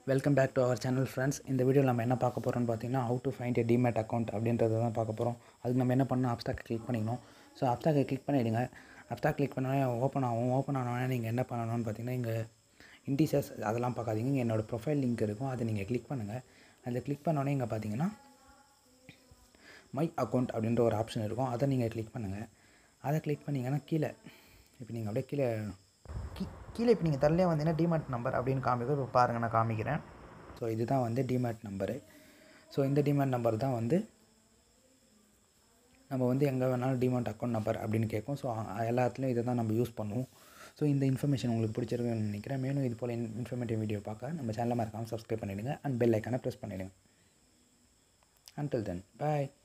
welcome back to our channel friends இந்த வீடியோவில் நம்ம என்ன பார்க்க போகிறோம்னு பார்த்தீங்கன்னா how to find a demat account அப்படின்றத தான் பார்க்க போகிறோம் அதுக்கு நம்ம என்ன பண்ணணும் அப்டாக்கை கிளிக் பண்ணிக்கணும் ஸோ அப்டாக்கை கிளிக் பண்ணிவிடுங்க அப்டாக் கிளிக் பண்ணோடனே ஓப்பன் ஆகும் ஓப்பன் ஆனோடனே நீங்கள் என்ன பண்ணணும்னு பார்த்தீங்கன்னா இங்கே இன்டீசர்ஸ் அதெல்லாம் பார்க்காதீங்க இங்கே என்னோடய ப்ரொஃபைல் லிங்க் இருக்கும் அதை நீங்கள் கிளிக் பண்ணுங்கள் அதில் கிளிக் பண்ணோடனே இங்கே பார்த்தீங்கன்னா மை அக்கௌண்ட் அப்படின்ற ஒரு ஆப்ஷன் இருக்கும் அதை நீங்கள் கிளிக் பண்ணுங்கள் அதை கிளிக் பண்ணிங்கன்னா கீழே இப்போ நீங்கள் அப்படியே கீழே கீ கீழே இப்போ நீங்கள் தரலே வந்தீங்கன்னா டிமேட் நம்பர் அப்படின்னு காமிக்கும் இப்போ பாருங்கள் நான் காமிக்கிறேன் ஸோ இதுதான் வந்து டிமேட் நம்பரு ஸோ இந்த டிமேட் நம்பர் தான் வந்து நம்ம வந்து எங்கே வேணாலும் டிமாண்ட் அக்கௌண்ட் நம்பர் அப்படின்னு கேட்கும் ஸோ எல்லாத்துலேயும் இதை தான் நம்ம யூஸ் பண்ணுவோம் ஸோ இந்த இன்ஃபர்மேஷன் உங்களுக்கு பிடிச்சிருக்குன்னு நினைக்கிறேன் மேலும் இது போல் இன்ஃபர்மேட்டிவ் வீடியோ பார்க்க நம்ம சேனலை மறக்காமல் சப்ஸ்கிரைப் பண்ணிவிடுங்க அண்ட் பெல் ஐக்கானை ப்ரெஸ் பண்ணிவிடுங்க அன்டில் தென் பாய்